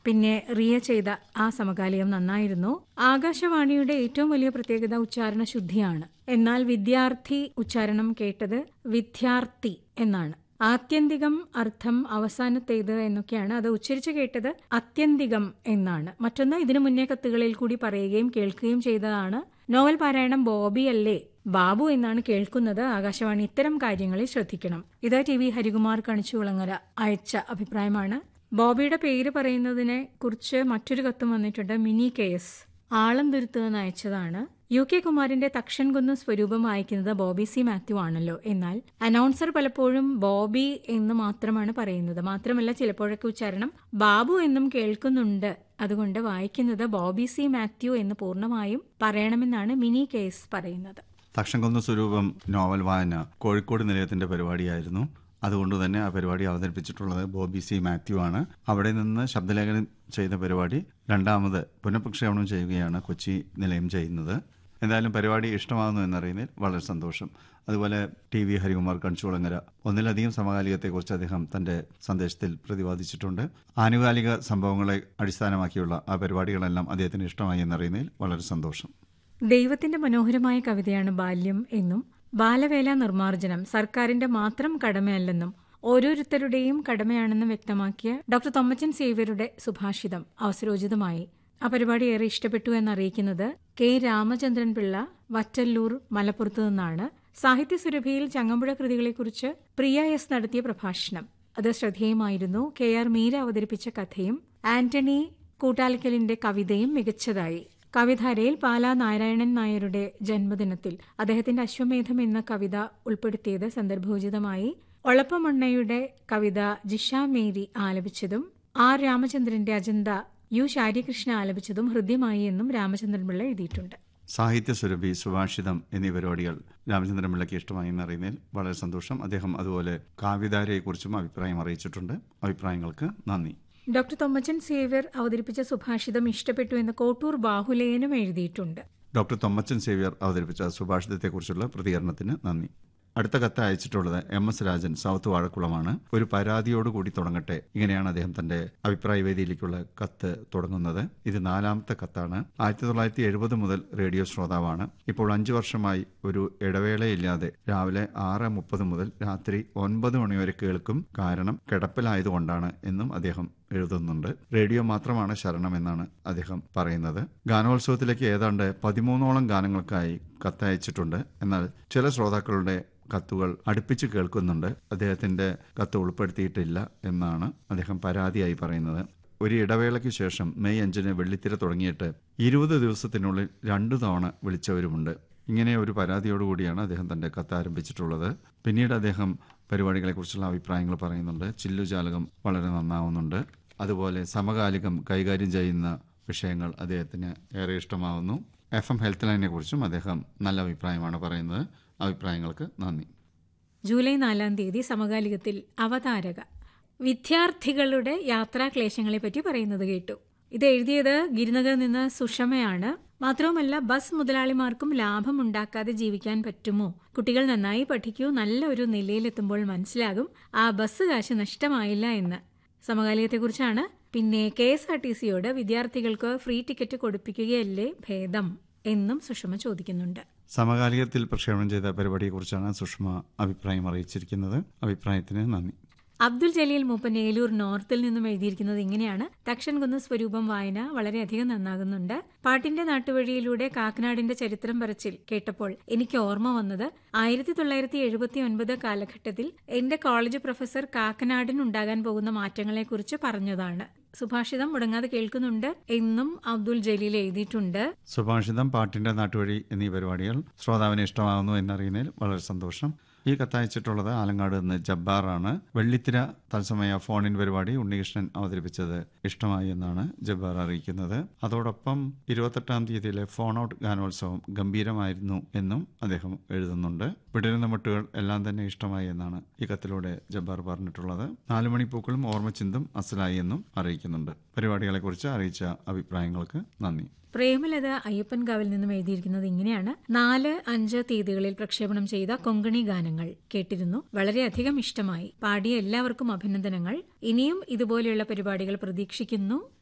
പിന്നെ റിയ ചെയ്ത ആ സമകാലികം നന്നായിരുന്നു ആകാശവാണിയുടെ ഏറ്റവും വലിയ പ്രത്യേകത ഉച്ചാരണ ശുദ്ധിയാണ് എന്നാൽ വിദ്യാർത്ഥി ഉച്ചാരണം കേട്ടത് വിദ്യാർത്ഥി എന്നാണ് ആത്യന്തികം അർത്ഥം അവസാനത്തേത് എന്നൊക്കെയാണ് അത് ഉച്ചരിച്ചു കേട്ടത് അത്യന്തികം എന്നാണ് മറ്റൊന്ന് ഇതിനു മുന്നേ കത്തുകളിൽ കൂടി പറയുകയും കേൾക്കുകയും ചെയ്തതാണ് നോവൽ പാരായണം ബോബി അല്ലേ ബാബു എന്നാണ് കേൾക്കുന്നത് ആകാശവാണി ഇത്തരം കാര്യങ്ങളിൽ ശ്രദ്ധിക്കണം ഇത് ടി വി ഹരികുമാർ കണിച്ചുകുളങ്ങര അയച്ച അഭിപ്രായമാണ് ബോബിയുടെ പേര് പറയുന്നതിനെ കുറിച്ച് മറ്റൊരു കത്തും വന്നിട്ടുണ്ട് മിനി കെ എസ് ആളം തുരുത്ത് എന്ന് അയച്ചതാണ് യു കെ കുമാരിന്റെ തക്ഷൻകുന്ന് സ്വരൂപം വായിക്കുന്നത് ബോബി സി മാത്യു ആണല്ലോ എന്നാൽ അനൗൺസർ പലപ്പോഴും ബോബി എന്ന് മാത്രമാണ് പറയുന്നത് മാത്രമല്ല ചിലപ്പോഴൊക്കെ ഉച്ചാരണം ബാബു എന്നും കേൾക്കുന്നുണ്ട് അതുകൊണ്ട് വായിക്കുന്നത് ബോബി സി മാത്യു എന്ന് പൂർണ്ണമായും പറയണമെന്നാണ് മിനി കേസ് പറയുന്നത് തക്ഷംകുന്ന് സ്വരൂപം നോവൽ വായന കോഴിക്കോട് നിലയത്തിന്റെ പരിപാടിയായിരുന്നു അതുകൊണ്ട് തന്നെ ആ പരിപാടി അവതരിപ്പിച്ചിട്ടുള്ളത് ബോബി സി മാത്യു ആണ് അവിടെ നിന്ന് ശബ്ദലേഖനം ചെയ്ത പരിപാടി രണ്ടാമത് പുനഃപ്രക്ഷേപണം ചെയ്യുകയാണ് കൊച്ചി നിലയം ചെയ്യുന്നത് എന്തായാലും പരിപാടി ഇഷ്ടമാകുന്നു എന്നറിയുന്നതിൽ വളരെ സന്തോഷം അതുപോലെ ടി വി ഹരികുമാർ കൺചൂളങ്ങര ഒന്നിലധികം സമകാലികത്തെക്കുറിച്ച് അദ്ദേഹം തന്റെ സന്ദേശത്തിൽ പ്രതിപാദിച്ചിട്ടുണ്ട് ആനുകാലിക സംഭവങ്ങളെ അടിസ്ഥാനമാക്കിയുള്ള ആ പരിപാടികളെല്ലാം അദ്ദേഹത്തിന് ഇഷ്ടമായി എന്നറിയുന്നതിൽ വളരെ സന്തോഷം ദൈവത്തിന്റെ മനോഹരമായ കവിതയാണ് ബാല്യം എന്നും ബാലവേല നിർമ്മാർജ്ജനം സർക്കാരിന്റെ മാത്രം കടമയല്ലെന്നും ഓരോരുത്തരുടെയും കടമയാണെന്നും വ്യക്തമാക്കിയ ഡോക്ടർ തൊമ്മച്ചൻ സേവ്യരുടെ സുഭാഷിതം അവസരോചിതമായി ആ പരിപാടി ഏറെ ഇഷ്ടപ്പെട്ടു എന്നറിയിക്കുന്നത് കെ രാമചന്ദ്രൻ പിള്ള വറ്റല്ലൂർ മലപ്പുറത്തു നിന്നാണ് സാഹിത്യ സുരഭിയിൽ ചങ്ങമ്പുഴ കൃതികളെക്കുറിച്ച് പ്രിയ എസ് നടത്തിയ പ്രഭാഷണം അത് ശ്രദ്ധേയമായിരുന്നു കെ ആർ മീര അവതരിപ്പിച്ച കഥയും ആന്റണി കൂട്ടാലിക്കലിന്റെ കവിതയും മികച്ചതായി കവിധാരയിൽ പാലാ നാരായണൻ നായരുടെ ജന്മദിനത്തിൽ അദ്ദേഹത്തിന്റെ അശ്വമേധം എന്ന കവിത ഉൾപ്പെടുത്തിയത് സന്ദർഭോചിതമായി ഒളപ്പമണ്ണയുടെ കവിത ജിഷ മേരി ആലപിച്ചതും ആർ രാമചന്ദ്രന്റെ അജന്ത യു ശാരികൃഷ്ണ ആലപിച്ചതും ഹൃദ്യമായി എന്നും രാമചന്ദ്രൻ പിള്ള എഴുതിയിട്ടുണ്ട് സാഹിത്യ സുരഭി സുഭാഷിതം എന്നീ പരിപാടികൾ രാമചന്ദ്രൻ പിള്ളയ്ക്ക് ഇഷ്ടമായി എന്നറിയുന്നതിൽ വളരെ സന്തോഷം അദ്ദേഹം അതുപോലെ കാവ്യധാരയെക്കുറിച്ചും അഭിപ്രായം അറിയിച്ചിട്ടുണ്ട് അഭിപ്രായങ്ങൾക്ക് നന്ദി ഡോക്ടർ തൊമ്മച്ചൻ സേവ്യർ അവതരിപ്പിച്ച സുഭാഷിതം ഇഷ്ടപ്പെട്ടു എന്ന് കോട്ടൂർ ബാഹുലേനും എഴുതിയിട്ടുണ്ട് ഡോക്ടർ തൊമ്മച്ചൻ സേവ്യർ അവതരിപ്പിച്ച സുഭാഷിതത്തെക്കുറിച്ചുള്ള പ്രതികരണത്തിന് നന്ദി അടുത്ത കത്ത് അയച്ചിട്ടുള്ളത് എം എസ് രാജൻ സൗത്ത് വാഴക്കുളമാണ് ഒരു പരാതിയോടുകൂടി തുടങ്ങട്ടെ ഇങ്ങനെയാണ് അദ്ദേഹം തന്റെ അഭിപ്രായ വേദിയിലേക്കുള്ള കത്ത് തുടങ്ങുന്നത് ഇത് നാലാമത്തെ കത്താണ് ആയിരത്തി തൊള്ളായിരത്തി എഴുപത് മുതൽ റേഡിയോ ശ്രോതാവാണ് ഇപ്പോൾ അഞ്ചു വർഷമായി ഒരു ഇടവേളയില്ലാതെ രാവിലെ ആറ് മുപ്പത് മുതൽ രാത്രി ഒൻപത് മണിവരെ കേൾക്കും കാരണം കിടപ്പിലായതുകൊണ്ടാണ് എന്നും അദ്ദേഹം എഴുതുന്നുണ്ട് റേഡിയോ മാത്രമാണ് ശരണമെന്നാണ് അദ്ദേഹം പറയുന്നത് ഗാനോത്സവത്തിലേക്ക് ഏതാണ്ട് പതിമൂന്നോളം ഗാനങ്ങൾക്കായി കത്തയച്ചിട്ടുണ്ട് എന്നാൽ ചില ശ്രോതാക്കളുടെ കത്തുകൾ അടുപ്പിച്ച് കേൾക്കുന്നുണ്ട് അദ്ദേഹത്തിന്റെ കത്ത് ഉൾപ്പെടുത്തിയിട്ടില്ല എന്നാണ് അദ്ദേഹം പരാതിയായി പറയുന്നത് ഒരു ഇടവേളയ്ക്ക് ശേഷം മെയ് അഞ്ചിന് വെള്ളിത്തിര തുടങ്ങിയിട്ട് ഇരുപത് ദിവസത്തിനുള്ളിൽ രണ്ടു തവണ വിളിച്ചവരുമുണ്ട് ഇങ്ങനെ ഒരു പരാതിയോടുകൂടിയാണ് അദ്ദേഹം തന്റെ കത്ത് ആരംഭിച്ചിട്ടുള്ളത് പിന്നീട് അദ്ദേഹം പരിപാടികളെക്കുറിച്ചുള്ള അഭിപ്രായങ്ങൾ പറയുന്നുണ്ട് ചില്ലുജാലകം വളരെ നന്നാവുന്നുണ്ട് അതുപോലെ സമകാലികം കൈകാര്യം ചെയ്യുന്ന വിഷയങ്ങൾ അദ്ദേഹത്തിന് ഏറെ ഇഷ്ടമാവുന്നു എഫ് എം ഹെൽത്ത് ലൈനെ കുറിച്ചും അദ്ദേഹം നല്ല അഭിപ്രായമാണ് പറയുന്നത് അഭിപ്രായങ്ങൾക്ക് നന്ദി ജൂലൈ നാലാം തീയതി സമകാലികത്തിൽ അവതാരക വിദ്യാർത്ഥികളുടെ യാത്രാക്ലേശങ്ങളെപ്പറ്റി പറയുന്നത് കേട്ടു ഇത് എഴുതിയത് ഗിരിനഗറിൽ നിന്ന് സുഷമയാണ് മാത്രവുമല്ല ബസ് മുതലാളിമാർക്കും ലാഭം ഉണ്ടാക്കാതെ ജീവിക്കാൻ പറ്റുമോ കുട്ടികൾ നന്നായി പഠിക്കൂ നല്ല ഒരു നിലയിലെത്തുമ്പോൾ മനസ്സിലാകും ആ ബസ് കാശ് നഷ്ടമായില്ല എന്ന് സമകാലികത്തെക്കുറിച്ചാണ് പിന്നെ കെ എസ് ആർ ടി സിയോട് വിദ്യാർത്ഥികൾക്ക് ഫ്രീ ടിക്കറ്റ് കൊടുപ്പിക്കുകയല്ലേ ഭേദം എന്നും സുഷമ ചോദിക്കുന്നുണ്ട് സമകാലികത്തിൽ പ്രക്ഷേപണം ചെയ്ത പരിപാടിയെക്കുറിച്ചാണ് സുഷമ അഭിപ്രായം അറിയിച്ചിരിക്കുന്നത് അഭിപ്രായത്തിന് നന്ദി അബ്ദുൽ ജലീൽ മൂപ്പൻ ഏലൂർ നോർത്തിൽ നിന്നും എഴുതിയിരിക്കുന്നത് ഇങ്ങനെയാണ് തക്ഷൻകുന്ന് സ്വരൂപം വായന വളരെയധികം നന്നാകുന്നുണ്ട് പാട്ടിന്റെ നാട്ടുവഴിയിലൂടെ കാക്കനാടിന്റെ ചരിത്രം പറച്ചിൽ കേട്ടപ്പോൾ എനിക്ക് ഓർമ്മ വന്നത് ആയിരത്തി തൊള്ളായിരത്തി എഴുപത്തി ഒൻപത് കാലഘട്ടത്തിൽ എന്റെ കോളേജ് പ്രൊഫസർ കാക്കനാടിനുണ്ടാകാൻ പോകുന്ന മാറ്റങ്ങളെക്കുറിച്ച് പറഞ്ഞതാണ് സുഭാഷിതം മുടങ്ങാതെ കേൾക്കുന്നുണ്ട് എന്നും അബ്ദുൽ ജലീൽ എഴുതിയിട്ടുണ്ട് സുഭാഷിതം പാട്ടിന്റെ നാട്ടുവഴി എന്നീ പരിപാടികൾ ശ്രോതാവിന് ഇഷ്ടമാകുന്നു എന്നറിയുന്നതിൽ വളരെ സന്തോഷം ഈ കത്തയച്ചിട്ടുള്ളത് ആലങ്ങാട് നിന്ന് ജബ്ബാറാണ് വെള്ളിത്തിര തത്സമയ ഫോണിൻ പരിപാടി ഉണ്ണികൃഷ്ണൻ അവതരിപ്പിച്ചത് ഇഷ്ടമായി എന്നാണ് ജബ്ബാർ അറിയിക്കുന്നത് അതോടൊപ്പം ഇരുപത്തെട്ടാം തീയതിയിലെ ഫോൺ ഔട്ട് ഗാനോത്സവം ഗംഭീരമായിരുന്നു എന്നും അദ്ദേഹം എഴുതുന്നുണ്ട് വിടരുന്ന മുട്ടുകൾ എല്ലാം തന്നെ ഇഷ്ടമായി എന്നാണ് ഈ കത്തിലൂടെ ജബ്ബാർ പറഞ്ഞിട്ടുള്ളത് നാലുമണി പൂക്കളും ഓർമ്മച്ചിന്തും അസലായി എന്നും അറിയിക്കുന്നുണ്ട് പരിപാടികളെക്കുറിച്ച് അറിയിച്ച അഭിപ്രായങ്ങൾക്ക് നന്ദി പ്രേമലത അയ്യപ്പൻകാവിൽ നിന്നും എഴുതിയിരിക്കുന്നത് ഇങ്ങനെയാണ് നാല് അഞ്ച് തീയതികളിൽ പ്രക്ഷേപണം ചെയ്ത കൊങ്കണി ഗാനങ്ങൾ കേട്ടിരുന്നു വളരെയധികം ഇഷ്ടമായി പാടിയ എല്ലാവർക്കും അഭിനന്ദനങ്ങൾ ഇനിയും ഇതുപോലെയുള്ള പരിപാടികൾ പ്രതീക്ഷിക്കുന്നു